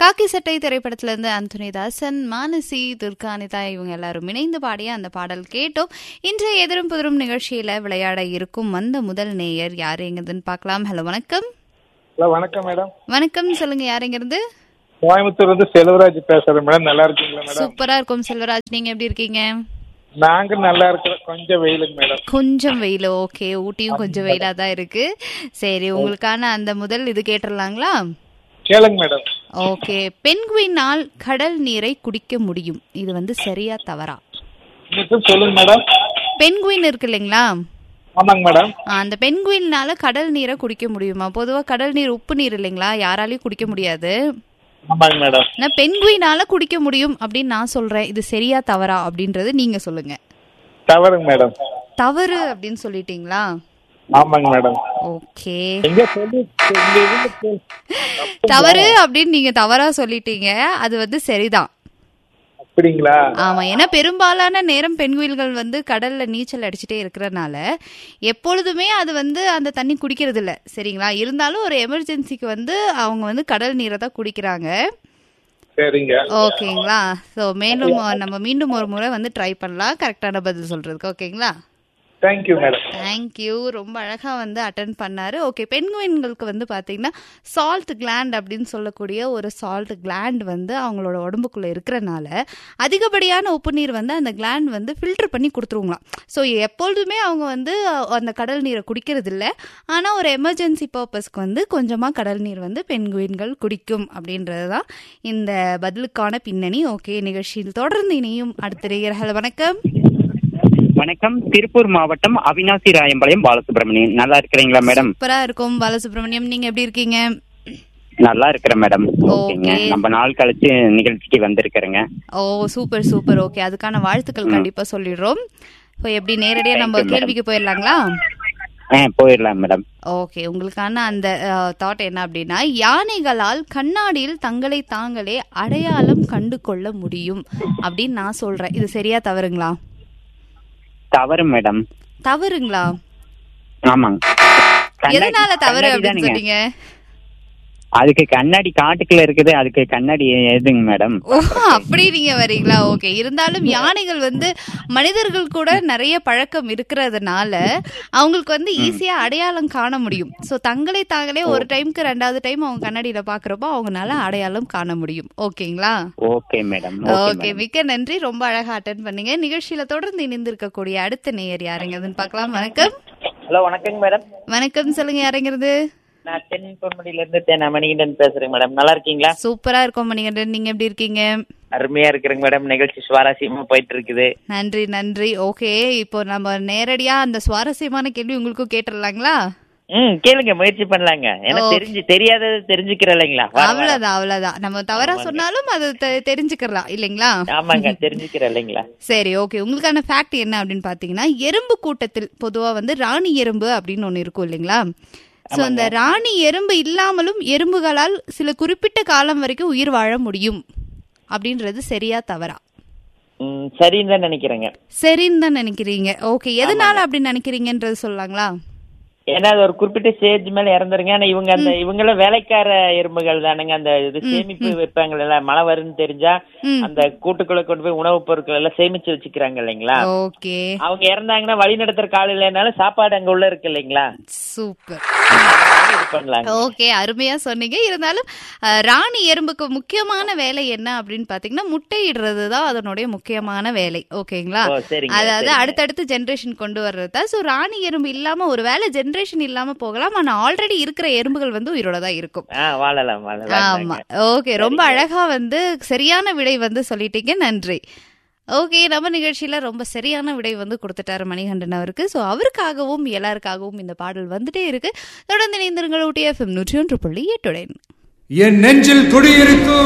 காக்கி சட்டை திரைப்படத்துல இருந்து அந்தோனி தாசன் மானசி துர்கானிதா இவங்க எல்லாரும் இணைந்து பாடிய அந்த பாடல் கேட்டோம் இன்றைய எதிரும் புதிரும் நிகழ்ச்சியில விளையாட இருக்கும் வந்த முதல் நேயர் யார் எங்கதுன்னு பார்க்கலாம் ஹலோ வணக்கம் ஹலோ வணக்கம் மேடம் வணக்கம் சொல்லுங்க யார் எங்கிருந்து கோயம்புத்தூர் வந்து செல்வராஜ் பேசுறேன் மேடம் நல்லா இருக்கீங்களா மேடம் சூப்பரா இருக்கும் செல்வராஜ் நீங்க எப்படி இருக்கீங்க நாங்க நல்லா இருக்கிறோம் கொஞ்சம் வெயிலுங்க மேடம் கொஞ்சம் வெயில் ஓகே ஊட்டியும் கொஞ்சம் வெயிலா தான் இருக்கு சரி உங்களுக்கான அந்த முதல் இது கேட்டுடலாங்களா கேளுங்க மேடம் ஓகே பெண்குயினால் கடல் நீரை குடிக்க முடியும் இது வந்து சரியா தவறா இன்னும் சொல்லுங்க மேடம் பெண்குயின் இருக்கு இல்லைங்களா ஆமாங்க மேடம் ஆ, அந்த பெண்குயினால கடல் நீரை குடிக்க முடியுமா பொதுவா கடல் நீர் உப்பு நீர் இல்லைங்களா யாராலையும் குடிக்க முடியாது ஆமாங்க மேடம் ஆனா பெண்குயினால குடிக்க முடியும் அப்படின்னு நான் சொல்றேன் இது சரியா தவறா அப்படின்றது நீங்க சொல்லுங்க தவறுங்க மேடம் தவறு அப்படின்னு சொல்லிட்டீங்களா ஆமாங்க மேடம் ஓகே எங்க சொல்லி எங்க இதுல சொல்- தவறு அப்படின்னு நீங்க தவறா சொல்லிட்டீங்க அது வந்து சரிதான் அப்படிங்களா ஆமா ஏன்னா பெரும்பாலான நேரம் பெண்குயில்கள் வந்து கடல்ல நீச்சல் அடிச்சுட்டே இருக்கிறனால எப்பொழுதுமே அது வந்து அந்த தண்ணி குடிக்கிறது இல்ல சரிங்களா இருந்தாலும் ஒரு எமர்ஜென்சிக்கு வந்து அவங்க வந்து கடல் நீரை தான் குடிக்கிறாங்க சரிங்க ஓகேங்களா ஸோ மேலும் நம்ம மீண்டும் ஒரு முறை வந்து ட்ரை பண்ணலாம் கரெக்டான பதில் சொல்றதுக்கு ஓகேங்களா தேங்க்யூ மேடம் தேங்க்யூ ரொம்ப அழகா வந்து அட்டன் பண்ணாரு ஓகே பெண்குயின்களுக்கு வந்து பாத்தீங்கன்னா சால்ட் கிளாண்ட் அப்படின்னு சொல்லக்கூடிய ஒரு சால்ட் கிளாண்ட் வந்து அவங்களோட உடம்புக்குள்ள இருக்கிறனால அதிகப்படியான உப்பு நீர் வந்து அந்த கிளாண்ட் வந்து ஃபில்டர் பண்ணி கொடுத்துருவங்களாம் ஸோ எப்பொழுதுமே அவங்க வந்து அந்த கடல் நீரை குடிக்கிறது இல்ல ஆனா ஒரு எமர்ஜென்சி பர்பஸ்க்கு வந்து கொஞ்சமா கடல் நீர் வந்து பெண்குயின்கள் குடிக்கும் அப்படின்றது தான் இந்த பதிலுக்கான பின்னணி ஓகே நிகழ்ச்சியில் தொடர்ந்து இணையும் அடுத்த நேயர்கள் வணக்கம் வணக்கம் திருப்பூர் மாவட்டம் அவினாசி ராயம்பாளையம் பாலசுப்ரமணியன் நல்லா இருக்கிறீங்களா மேடம் சூப்பரா இருக்கும் பாலசுப்ரமணியம் நீங்க எப்படி இருக்கீங்க நல்லா இருக்கிறேன் மேடம் ஓகேங்க Okay. நம்ம நாள் கழிச்சு நிகழ்ச்சிக்கு வந்திருக்கிறேங்க ஓ சூப்பர் சூப்பர் ஓகே அதுக்கான வாழ்த்துக்கள் கண்டிப்பா சொல்லிடுறோம் இப்போ எப்படி நேரடியா நம்ம Thank you, madam. கேள்விக்கு போயிடலாங்களா ஆ போயிடலாம் மேடம் ஓகே உங்களுக்கான அந்த தாட் என்ன அப்படின்னா யானைகளால் கண்ணாடியில் தங்களை தாங்களே அடையாளம் கண்டு கொள்ள முடியும் அப்படின்னு நான் சொல்றேன் இது சரியா தவறுங்களா தவறு மேடம் தவறுங்களா ஆமாங்க கண்ணாடி- எதனால தவறு கண்ணாடி அப்படின்னு தானுங்க. சொன்னீங்க அதுக்கு கண்ணாடி காட்டுக்குள்ள இருக்குது அதுக்கு கண்ணாடி எதுங்க மேடம் ஓ அப்படி நீங்க வரீங்களா ஓகே இருந்தாலும் யானைகள் வந்து மனிதர்கள் கூட நிறைய பழக்கம் இருக்கிறதுனால அவங்களுக்கு வந்து ஈஸியா அடையாளம் காண முடியும் சோ தங்களே தாங்களே ஒரு டைம்க்கு ரெண்டாவது டைம் அவங்க கண்ணாடியில பாக்குறப்போ அவங்கனால அடையாளம் காண முடியும் ஓகேங்களா ஓகே மேடம் ஓகே மிக்க நன்றி ரொம்ப அழகா அட்டன் பண்ணீங்க நிகழ்ச்சியில தொடர்ந்து இணைந்திருக்கக்கூடிய அடுத்த நேயர் யாருங்கதுன்னு பார்க்கலாம் வணக்கம் ஹலோ வணக்கங்க மேடம் வணக்கம் சொல்லுங்க யாருங்கிறது நான் தென் பொன்முடியில இருந்து தேனா மணிகண்டன் பேசுறேங்க மேடம் நல்லா இருக்கீங்களா சூப்பரா இருக்கோம் மணிகண்டன் நீங்க எப்படி இருக்கீங்க அருமையா இருக்கிறேங்க மேடம் நிகழ்ச்சி சுவாரஸ்யமா போயிட்டு இருக்குது நன்றி நன்றி ஓகே இப்போ நம்ம நேரடியா அந்த சுவாரஸ்யமான கேள்வி உங்களுக்கும் கேட்டுடலாங்களா ம் கேளுங்க முயற்சி பண்ணலாங்க எனக்கு Okay. தெரிஞ்சு தெரியாதது தெரிஞ்சுக்கிறேன் இல்லைங்களா வர, வர. அவ்வளவுதான் அவ்வளவுதான் நம்ம தவறா சொன்னாலும் அது தெ- தெரிஞ்சுக்கலாம் இல்லைங்களா ஆமாங்க தெரிஞ்சுக்கிறேன் இல்லைங்களா சரி ஓகே உங்களுக்கான ஃபேக்ட் என்ன அப்படின்னு பாத்தீங்கன்னா எறும்பு கூட்டத்தில் பொதுவா வந்து ராணி எறும்பு அப்படின்னு ஒண்ணு இருக்கும் இல்லைங்களா சோ அந்த ராணி எறும்பு இல்லாமலும் எறும்புகளால் சில குறிப்பிட்ட காலம் வரைக்கும் உயிர் வாழ முடியும் அப்படின்றது சரியா தவறா ம் சரின்னு தான் நினைக்கிறேங்க சரின்னு தான் நினைக்கிறீங்க ஓகே எதனால அப்படி நினைக்கிறீங்கன்றது சொல்லலாங்களா ஏன்னா அது ஒரு குறிப்பிட்ட ஸ்டேஜ் மேல இறந்துருங்க ஆனா இவங்க அந்த இவங்கள வேலைக்கார எறும்புகள் தானுங்க அந்த இது சேமிப்பு வைப்பாங்கல்ல மழை வரும்னு தெரிஞ்சா ம். அந்த கூட்டுக்குள்ள கொண்டு போய் உணவுப் பொருட்கள் எல்லாம் சேமிச்சு வச்சுக்கிறாங்க இல்லைங்களா ஓகே அவங்க இறந்தாங்கன்னா வழி நடத்துற கால இல்லைனாலும் சாப்பாடு அங்க உள்ள இருக்கு இல்லைங்களா சூப்பர் இது பண்ணலாங்க ஓகே அருமையா சொன்னீங்க இருந்தாலும் அஹ், ராணி எறும்புக்கு முக்கியமான வேலை என்ன அப்படின்னு பாத்தீங்கன்னா முட்டையிடுறது தான் அதனுடைய முக்கியமான வேலை ஓகேங்களா ஓ, சரிங்க, அதாவது சரிங்க. அடுத்தடுத்து ஜென்ரேஷன் கொண்டு வர்றது தான் ஸோ ராணி எறும்பு இல்லாம ஒரு வேலை ஜென்ரேஷன் இல்லாம போகலாம் ஆனா ஆல்ரெடி இருக்கிற எறும்புகள் வந்து உயிரோட தான் இருக்கும் ஆ வாழலாம் வாழலாம் ஆமா ஓகே ரொம்ப அழகா வந்து சரியான விடை வந்து சொல்லிட்டீங்க நன்றி ஓகே நம்ம நிகழ்ச்சியில ரொம்ப சரியான விடை வந்து கொடுத்துட்டாரு மணிகண்டன் அவருக்கு ஸோ அவருக்காகவும் எல்லாருக்காகவும் இந்த பாடல் வந்துட்டே இருக்கு தொடர்ந்து இணைந்திருங்கள் ஊட்டி எஃப்எம் நூற்றி ஒன்று புள்ளி எட்டுடன் என் நெஞ்சில் குடியிருக்கும்